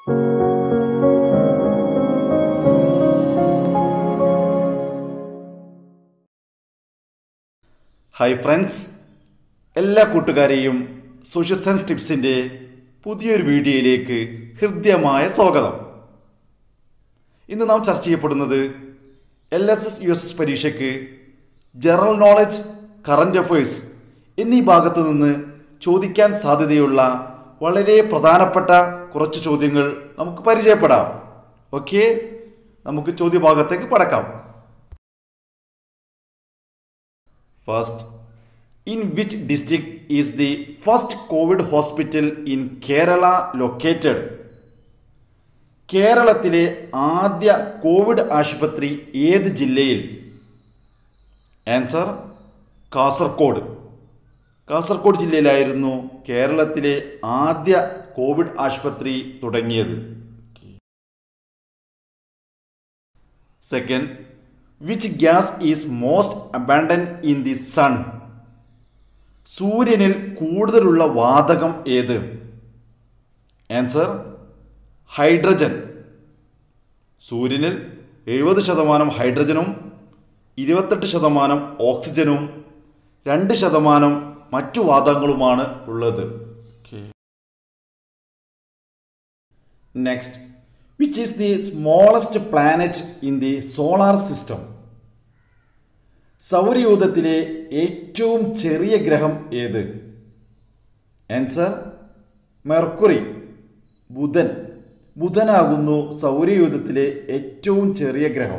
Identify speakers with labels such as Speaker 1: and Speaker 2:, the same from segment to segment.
Speaker 1: Hi friends എല്ലാ കൂട്ടുകാരെയും social science ടിപ്സിൻ്റെ പുതിയൊരു വീഡിയോയിലേക്ക് ഹൃദ്യമായ സ്വാഗതം ഇന്ന് നാം ചർച്ച ചെയ്യപ്പെടുന്നത് L S S U S S പരീക്ഷയ്ക്ക് ജനറൽ നോളജ് കറണ്ട് അഫയേഴ്സ് എന്നീ ഭാഗത്തു നിന്ന് ചോദിക്കാൻ സാധ്യതയുള്ള വളരെ പ്രധാനപ്പെട്ട കുറച്ച് ചോദ്യങ്ങൾ നമുക്ക് പരിചയപ്പെടാം ഓക്കെ നമുക്ക് ചോദ്യഭാഗത്തേക്ക് പടക്കാം First, in which district is the first COVID hospital in Kerala located? കേരളത്തിലെ ആദ്യ കോവിഡ് ആശുപത്രി ഏത് ജില്ലയിൽ ആൻസർ കാസർഗോഡ് കാസർഗോഡ് ജില്ലയിലായിരുന്നു കേരളത്തിലെ ആദ്യ കോവിഡ് ആശുപത്രി തുടങ്ങിയത് second which gas is most abundant in the sun സൂര്യനിൽ കൂടുതലുള്ള വാതകം ഏത് ആൻസർ ഹൈഡ്രജൻ സൂര്യനിൽ എഴുപത് ശതമാനം ഹൈഡ്രജനും ഇരുപത്തെട്ട് ശതമാനം ഓക്സിജനും രണ്ട് ശതമാനം മറ്റു വാതകങ്ങളുമാണ് ഉള്ളത് next which is the smallest planet in the solar system സൗരയൂഥത്തിലെ ഏറ്റവും ചെറിയ ഗ്രഹം ഏത് ആൻസർ മെർക്കുറി ബുധൻ ബുധനാകുന്നു സൗരയൂഥത്തിലെ ഏറ്റവും ചെറിയ ഗ്രഹം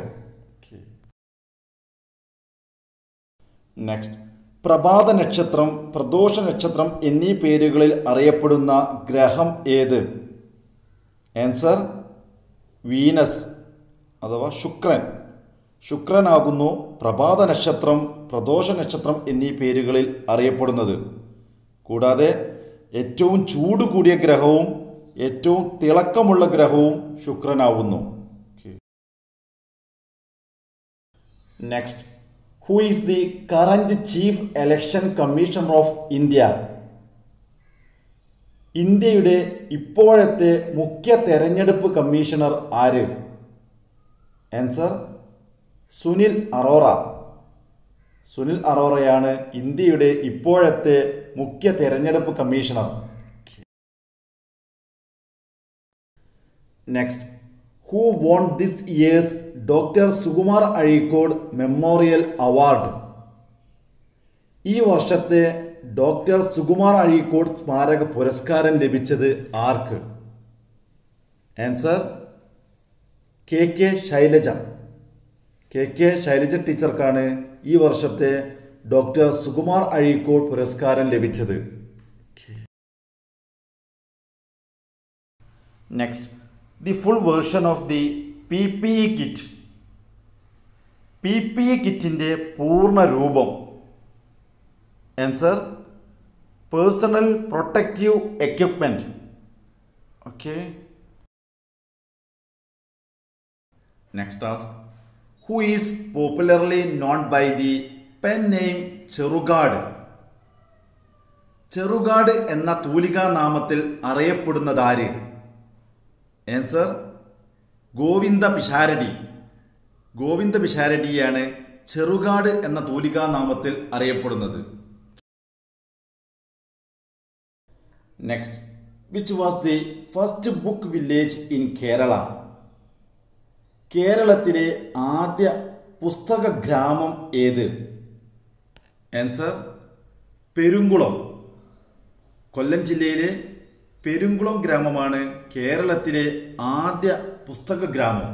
Speaker 1: നെക്സ്റ്റ് പ്രഭാത നക്ഷത്രം പ്രദോഷ നക്ഷത്രം എന്നീ പേരുകളിൽ അറിയപ്പെടുന്ന ഗ്രഹം ഏത് ആൻസർ വീനസ് അഥവാ ശുക്രൻ ശുക്രനാകുന്നു പ്രഭാത നക്ഷത്രം പ്രദോഷ നക്ഷത്രം എന്നീ പേരുകളിൽ അറിയപ്പെടുന്നത് കൂടാതെ ഏറ്റവും ചൂട് കൂടിയ ഗ്രഹവും ഏറ്റവും തിളക്കമുള്ള ഗ്രഹവും ശുക്രനാവുന്നു next who is the current chief election commissioner of India ഇന്ത്യയുടെ ഇപ്പോഴത്തെ മുഖ്യ തെരഞ്ഞെടുപ്പ് കമ്മീഷണർ ആര് ആൻസർ സുനിൽ അറോറ സുനിൽ അറോറയാണ് ഇന്ത്യയുടെ ഇപ്പോഴത്തെ മുഖ്യ തെരഞ്ഞെടുപ്പ് commissioner next who won this year's doctor Sukumar Azhikode memorial award ഈ വർഷത്തെ ഡോക്ടർ സുകുമാർ അഴീക്കോട് സ്മാരക പുരസ്കാരം ലഭിച്ചത് ആർക്ക് answer K K Shailaja K K Shailaja ടീച്ചർക്കാണ് ഈ വർഷത്തെ ഡോക്ടർ സുകുമാർ അഴീക്കോട് പുരസ്കാരം ലഭിച്ചത് next the full version of the P P E kit P P E കിറ്റിൻ്റെ പൂർണ്ണ രൂപം answer personal protective equipment okay next task who is popularly known by the pen name Cherukad Cherukad എന്ന തൂലികാ നാമത്തിൽ അറിയപ്പെടുന്നതാര് ആൻസർ ഗോവിന്ദ പിഷാരടി ഗോവിന്ദ പിഷാരടിയാണ് ചെറുകാട് എന്ന തൂലികാ നാമത്തിൽ അറിയപ്പെടുന്നത് next which was the first book village in Kerala കേരളത്തിലെ ആദ്യ പുസ്തക ഗ്രാമം ഏത് ആൻസർ പെരുങ്കുളം കൊല്ലം ജില്ലയിലെ പെരുങ്കുളം ഗ്രാമമാണ് കേരളത്തിലെ ആദ്യ പുസ്തക ഗ്രാമം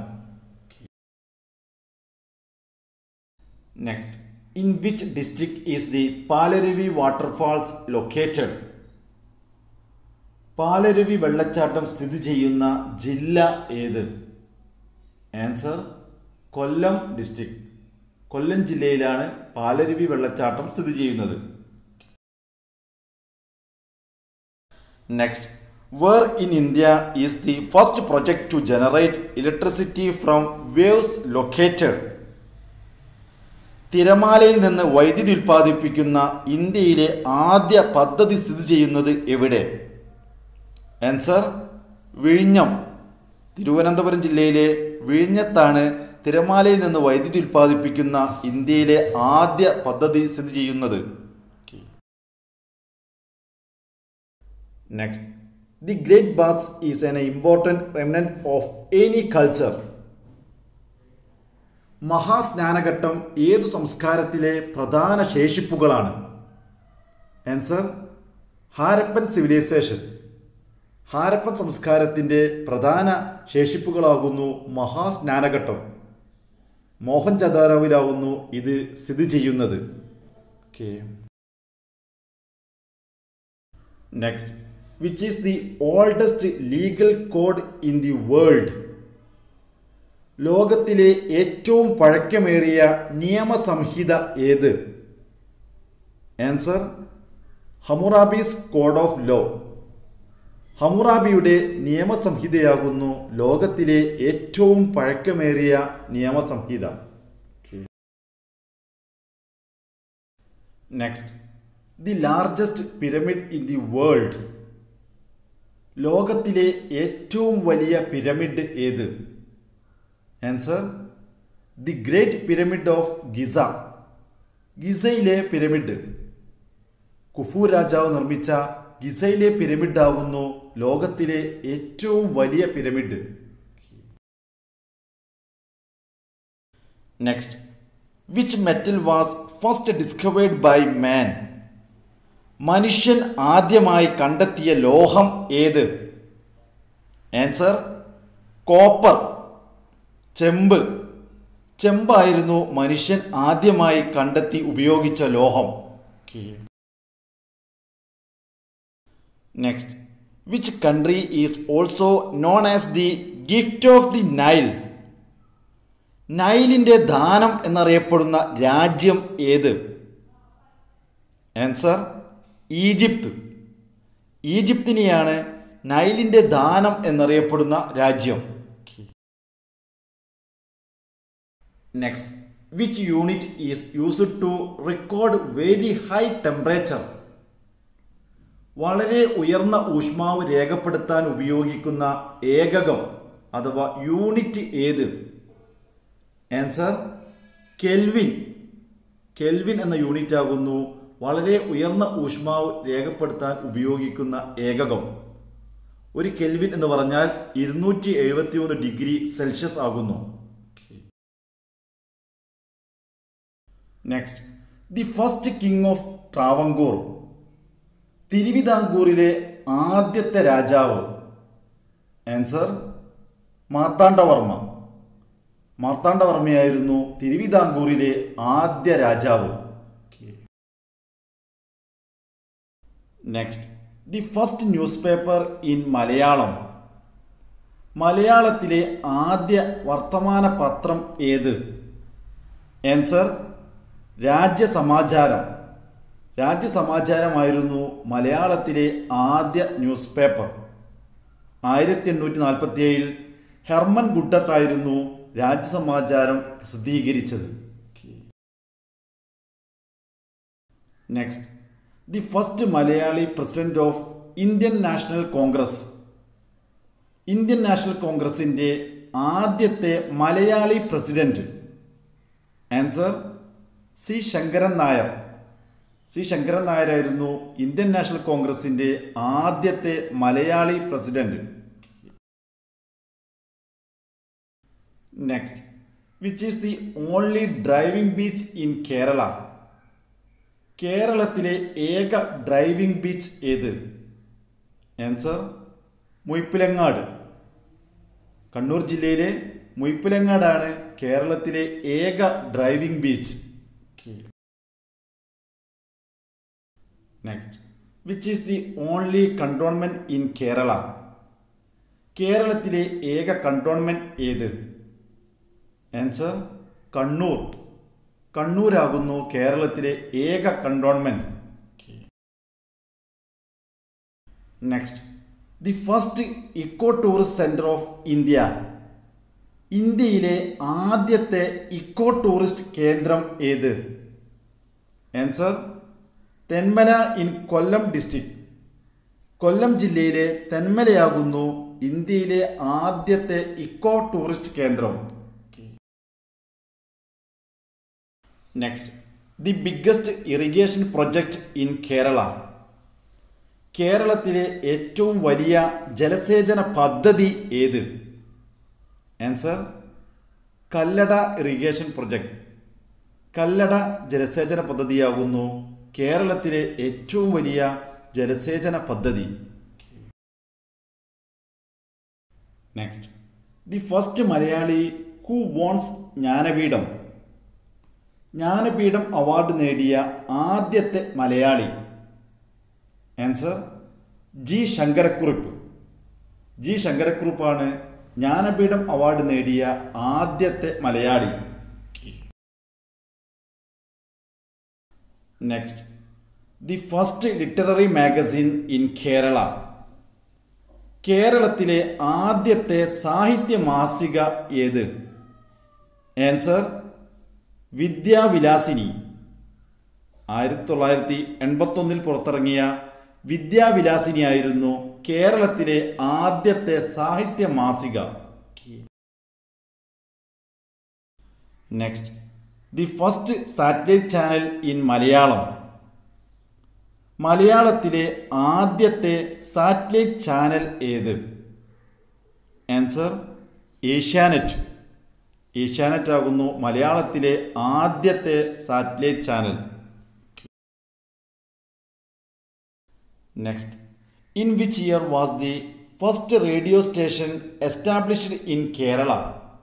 Speaker 1: next in which district is the Palaruvi waterfalls located Palaruvi വെള്ളച്ചാട്ടം സ്ഥിതി ചെയ്യുന്ന ജില്ല ഏത് ആൻസർ കൊല്ലം ഡിസ്ട്രിക്ട് കൊല്ലം ജില്ലയിലാണ് പാലരുവി വെള്ളച്ചാട്ടം സ്ഥിതി ചെയ്യുന്നത് next where in India is the first project to generate electricity from waves located തിരമാലയിൽ നിന്ന് വൈദ്യുതി ഉൽപ്പാദിപ്പിക്കുന്ന ഇന്ത്യയിലെ ആദ്യ പദ്ധതി സ്ഥിതി ചെയ്യുന്നത് എവിടെ ആൻസർ വിഴിഞ്ഞം തിരുവനന്തപുരം ജില്ലയിലെ വിഴിഞ്ഞത്താണ് തിരമാലയിൽ നിന്ന് വൈദ്യുതി ഉൽപ്പാദിപ്പിക്കുന്ന ഇന്ത്യയിലെ ആദ്യ പദ്ധതി സ്ഥിതി ചെയ്യുന്നത് next the great bath is an important remnant of any culture മഹാസ്നാനഘട്ടം ഏതു സംസ്കാരത്തിലെ പ്രധാന ശേഷിപ്പുകളാണ് ആൻസർ ഹാരപ്പൻ സിവിലൈസേഷൻ ഹാരപ്പൻ സംസ്കാരത്തിൻ്റെ പ്രധാന ശേഷിപ്പുകളാകുന്നു മഹാസ്നാനഘട്ടം മോഹൻജദാരോവിലാവുന്നു ഇത് സ്ഥിതി ചെയ്യുന്നത് okay next which is the oldest legal code in the world ലോകത്തിലെ ഏറ്റവും പഴക്കമേറിയ നിയമസംഹിത ഏത് answer Hammurabi's code of law ഹമുറാബിയുടെ നിയമസംഹിതയാകുന്നു ലോകത്തിലെ ഏറ്റവും പഴക്കമേറിയ നിയമസംഹിത next the largest pyramid in the world ലോകത്തിലെ ഏറ്റവും വലിയ പിരമിഡ് ഏത് answer the great pyramid of Giza ഗിസയിലെ പിരമിഡ് കുഫു രാജാവ് നിർമ്മിച്ച ഗിസയിലെ പിരമിഡ് ആകുന്നു ലോകത്തിലെ ഏറ്റവും വലിയ pyramid next which metal was first discovered by man മനുഷ്യൻ ആദ്യമായി കണ്ടെത്തിയ ലോഹം ഏത് ആൻസർ കോപ്പർ ചെമ്പ് ചെമ്പായിരുന്നു മനുഷ്യൻ ആദ്യമായി കണ്ടെത്തി ഉപയോഗിച്ച ലോഹം next which country is also known as the gift of the Nile നൈലിൻ്റെ ദാനം എന്നറിയപ്പെടുന്ന രാജ്യം ഏത് ആൻസർ ഈജിപ്ത് ഈജിപ്തിനെയാണ് നൈലിൻ്റെ ദാനം എന്നറിയപ്പെടുന്ന രാജ്യം next which unit is used to record very high temperature വളരെ ഉയർന്ന ഊഷ്മാവ് രേഖപ്പെടുത്താൻ ഉപയോഗിക്കുന്ന ഏകകം അഥവാ യൂണിറ്റ് ഏത് ആൻസർ കെൽവിൻ കെൽവിൻ എന്ന യൂണിറ്റ് ആകുന്നു വളരെ ഉയർന്ന ഊഷ്മാവ് രേഖപ്പെടുത്താൻ ഉപയോഗിക്കുന്ന ഏകകം ഒരു കെൽവിൻ എന്ന് പറഞ്ഞാൽ ഇരുന്നൂറ്റി എഴുപത്തി ഒന്ന് ഡിഗ്രി സെൽഷ്യസ് ആകുന്നു next the first king of Travancore തിരുവിതാംകൂറിലെ ആദ്യത്തെ രാജാവ് ആൻസർ മാർത്താണ്ഡവർമ്മ മാർത്താണ്ഡവർമ്മയായിരുന്നു തിരുവിതാംകൂറിലെ ആദ്യ രാജാവ് next the first newspaper in Malayalam മലയാളത്തിലെ ആദ്യ വർത്തമാന പത്രം ഏത് ആൻസർ രാജ്യസമാചാരം രാജ്യസമാചാരമായിരുന്നു മലയാളത്തിലെ ആദ്യ ന്യൂസ് പേപ്പർ ആയിരത്തി എണ്ണൂറ്റി നാൽപ്പത്തി ഏഴിൽ ഹെർമൻ ഗുഡർ ആയിരുന്നു രാജ്യസമാചാരം പ്രസിദ്ധീകരിച്ചത് next the first Malayali president of Indian National Congress Indian National കോൺഗ്രസിൻ്റെ ആദ്യത്തെ Malayali president answer C Sankaran Nair C Sankaran നായരായിരുന്നു ഇന്ത്യൻ നാഷണൽ കോൺഗ്രസിൻ്റെ ആദ്യത്തെ Malayali president next which is the only driving beach in Kerala കേരളത്തിലെ ഏക ഡ്രൈവിംഗ് ബീച്ച് ഏത് ആൻസർ മുയ്പിലങ്ങാട് കണ്ണൂർ ജില്ലയിലെ മുയ്പിലങ്ങാടാണ് കേരളത്തിലെ ഏക driving beach next which is the only cantonment in Kerala കേരളത്തിലെ ഏക കണ്ടോൺമെൻറ്റ് ഏത് ആൻസർ കണ്ണൂർ കണ്ണൂരാകുന്നു കേരളത്തിലെ ഏക cantonment next the first eco tourist centre of India ഇന്ത്യയിലെ ആദ്യത്തെ ഇക്കോ ടൂറിസ്റ്റ് കേന്ദ്രം ഏത് answer Thenmala in Kollam district Kollam ജില്ലയിലെ തെന്മലയാകുന്നു ഇന്ത്യയിലെ ആദ്യത്തെ ഇക്കോ ടൂറിസ്റ്റ് കേന്ദ്രം next the biggest irrigation project in Kerala കേരളത്തിലെ ഏറ്റവും വലിയ ജലസേചന പദ്ധതി ഏത് answer Kallada irrigation project Kallada ജലസേചന പദ്ധതിയാകുന്നു കേരളത്തിലെ ഏറ്റവും വലിയ ജലസേചന പദ്ധതി next the first Malayali who wins Jnanpith Jnanpith award നേടിയ ആദ്യത്തെ മലയാളി ആൻസർ ജി ശങ്കരക്കുറിപ്പ് ജി ശങ്കരക്കുറിപ്പാണ് ജ്ഞാനപീഠം അവാർഡ് നേടിയ ആദ്യത്തെ Malayali next the first literary magazine in Kerala കേരളത്തിലെ ആദ്യത്തെ സാഹിത്യ മാസിക ഏത് ആൻസർ വിദ്യാവിലാസിനി ആയിരത്തി തൊള്ളായിരത്തി എൺപത്തൊന്നിൽ പുറത്തിറങ്ങിയ വിദ്യാവിലാസിനിയായിരുന്നു കേരളത്തിലെ ആദ്യത്തെ സാഹിത്യ മാസിക next the first satellite channel in Malayalam മലയാളത്തിലെ ആദ്യത്തെ സാറ്റലൈറ്റ് ചാനൽ ഏത് ആൻസർ ഏഷ്യാനെറ്റ് ഏഷ്യാനെറ്റ് ആകുന്നു മലയാളത്തിലെ ആദ്യത്തെ satellite channel next in which year was the first radio station established in Kerala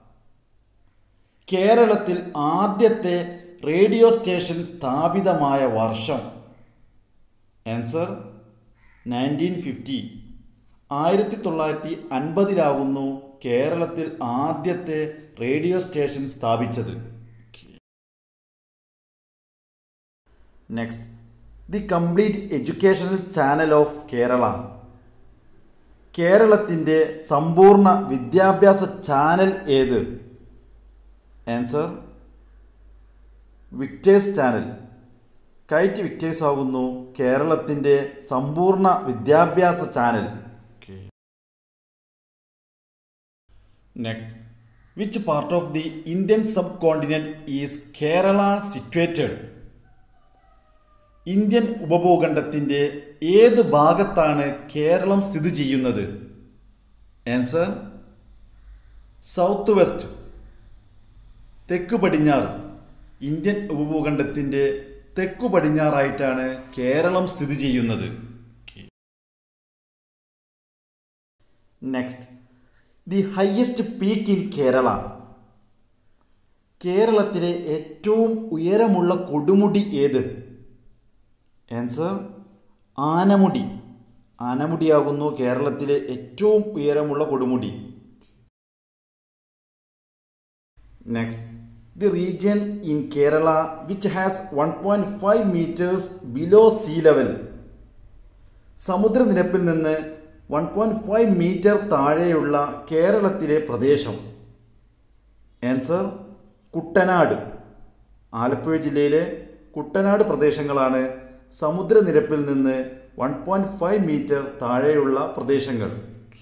Speaker 1: കേരളത്തിൽ ആദ്യത്തെ റേഡിയോ സ്റ്റേഷൻ സ്ഥാപിതമായ വർഷം ആൻസർ നയൻറ്റീൻ ഫിഫ്റ്റി ആയിരത്തി തൊള്ളായിരത്തി അൻപതിലാകുന്നു കേരളത്തിൽ ആദ്യത്തെ റേഡിയോ സ്റ്റേഷൻ സ്ഥാപിച്ചത് next the complete educational channel of Kerala കേരളത്തിൻ്റെ സമ്പൂർണ്ണ വിദ്യാഭ്യാസ ചാനൽ ഏത് ആൻസർ വിക്ടേഴ്സ് ചാനൽ കൈറ്റ് വിക്ടേഴ്സ് ആകുന്നു കേരളത്തിൻ്റെ സമ്പൂർണ്ണ വിദ്യാഭ്യാസ channel next which part of the Indian subcontinent is Kerala situated Indian ഉപഭൂഖണ്ഡത്തിൻ്റെ ഏത് ഭാഗത്താണ് കേരളം സ്ഥിതി ചെയ്യുന്നത് ആൻസർ സൗത്ത് വെസ്റ്റ് തെക്ക് പടിഞ്ഞാറ് ഇന്ത്യൻ ഉപഭൂഖണ്ഡത്തിൻ്റെ തെക്കു പടിഞ്ഞാറായിട്ടാണ് കേരളം സ്ഥിതി ചെയ്യുന്നത് next the highest peak in Kerala കേരളത്തിലെ ഏറ്റവും ഉയരമുള്ള കൊടുമുടി ഏത് ആൻസർ ആനമുടി ആനമുടിയാകുന്നു കേരളത്തിലെ ഏറ്റവും ഉയരമുള്ള കൊടുമുടി next the region in Kerala which has one point five metres below sea level സമുദ്രനിരപ്പിൽ നിന്ന് വൺ പോയിൻറ്റ് ഫൈവ് മീറ്റർ താഴെയുള്ള കേരളത്തിലെ പ്രദേശം ആൻസർ കുട്ടനാട് ആലപ്പുഴ ജില്ലയിലെ കുട്ടനാട് പ്രദേശങ്ങളാണ് സമുദ്രനിരപ്പിൽ നിന്ന് വൺ പോയിൻറ്റ് ഫൈവ് മീറ്റർ താഴെയുള്ള പ്രദേശങ്ങൾ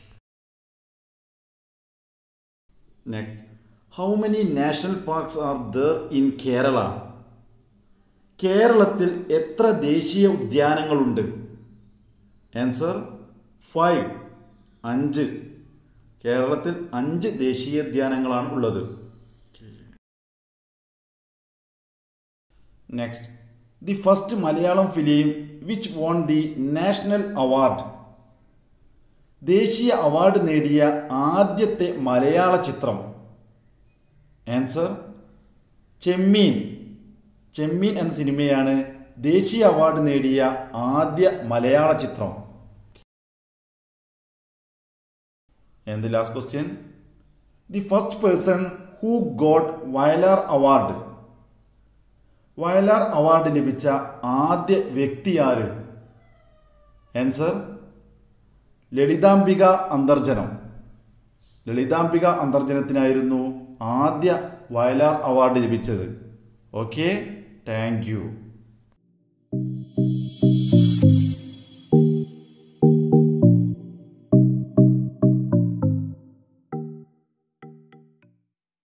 Speaker 1: next how many national parks are there in Kerala കേരളത്തിൽ എത്ര ദേശീയ ഉദ്യാനങ്ങളുണ്ട് ആൻസർ ഫൈവ് അഞ്ച് കേരളത്തിൽ അഞ്ച് ദേശീയോദ്യാനങ്ങളാണ് ഉള്ളത് next the first Malayalam film which won the national award ദേശീയ അവാർഡ് നേടിയ ആദ്യത്തെ മലയാള ചിത്രം ആൻസർ ചെമ്മീൻ ചെമ്മീൻ എന്ന സിനിമയാണ് ദേശീയ അവാർഡ് നേടിയ ആദ്യ മലയാള ചിത്രം and the last question the first person who got Vayalar award Vayalar award ലഭിച്ച ആദ്യ വ്യക്തി ആര് ആൻസർ ലളിതാംബിക അന്തർജനം ലളിതാംബിക അന്തർജനത്തിനായിരുന്നു ആദ്യ വയലാർ അവാർഡ് ലഭിച്ചത് ഓക്കെ താങ്ക് യു